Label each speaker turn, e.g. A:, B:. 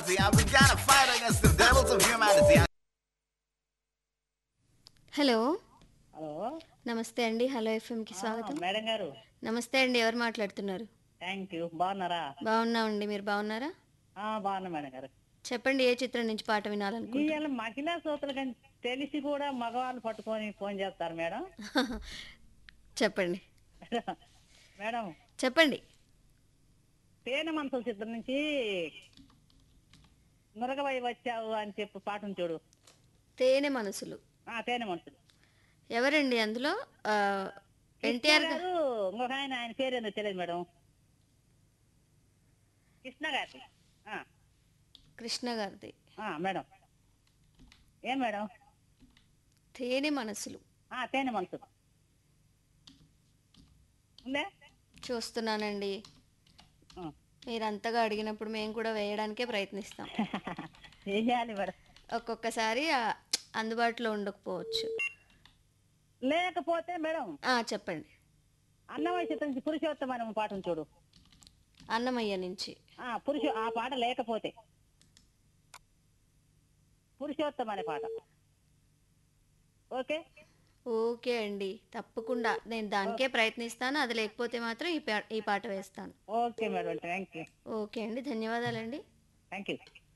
A: humanity. I began a fight against the devils of humanity.
B: Hello
C: hello
B: నమస్తే అండి hello ఎఫ్ఎంకి స్వాగతం
C: madam గారు
B: నమస్తే అండి ఎవరు మాట్లాడుతున్నారు
C: థ్యాంక్ యూ బాగున్నారా
B: బాగున్నామండి మీరు బాగున్నారా
C: ఆ, బాగున్నా మేడం గారు
B: చెప్పండి ఏ చిత్రం నుంచి పాట వినాలనుకుంటున్నారు
C: ఇవాళ మహిళా సోతలు కానీ తెలిసి కూడా మగవాళ్ళు పట్టుకొని ఫోన్ చేస్తారు మేడం
B: చెప్పండి
C: మేడం
B: చెప్పండి
C: తేనె మనసుల చిత్రం నుంచి మురగవై వచ్చావు అని చెప్పి పాటను చూడు
B: తేనె మనసులు
C: ఆ తేనె మనసులు
B: ఎవరండి అందులో ఆ, ఎన్టీఆర్ గా-
C: గారు ఇంకొక ఆయన ఆయన పేరు ఏందో తెలియదు మేడం కృష్ణ గారి ఆ,
B: కృష్ణ గారిది
C: ఆ, మేడం ఏం మేడం
B: తేనె మనసులు
C: ఆ తేనె మనసులు ఉందే
B: చూస్తున్నానండి
C: ఆ.
B: మీరు అంతగా అడిగినప్పుడు మేము కూడా వేయడానికే ప్రయత్నిస్తాం
C: ఏం చేయాలి మేడం
B: ఒక్కొక్కసారి ఆ, అందుబాటులో ఉండకపోవచ్చు
C: లేకపోతే మేడం
B: ఆ, చెప్పండి
C: అన్నమయ్య చిత్రం నుంచి పురుషోత్తమ పాటను చూడు
B: అన్నమయ్య నుంచి
C: ఆ పురుష ఆ పాట లేకపోతే పురుషోత్తమ అనే పాట ఓకే
B: ఓకే అండి తప్పకుండా నేను దానికే ప్రయత్నిస్తాను అది లేకపోతే మాత్రం ఈ పా- ఈ పాట వేస్తాను
C: okay madam thank you
B: okay అండి ధన్యవాదాలండి
C: థ్యాంక్ యూ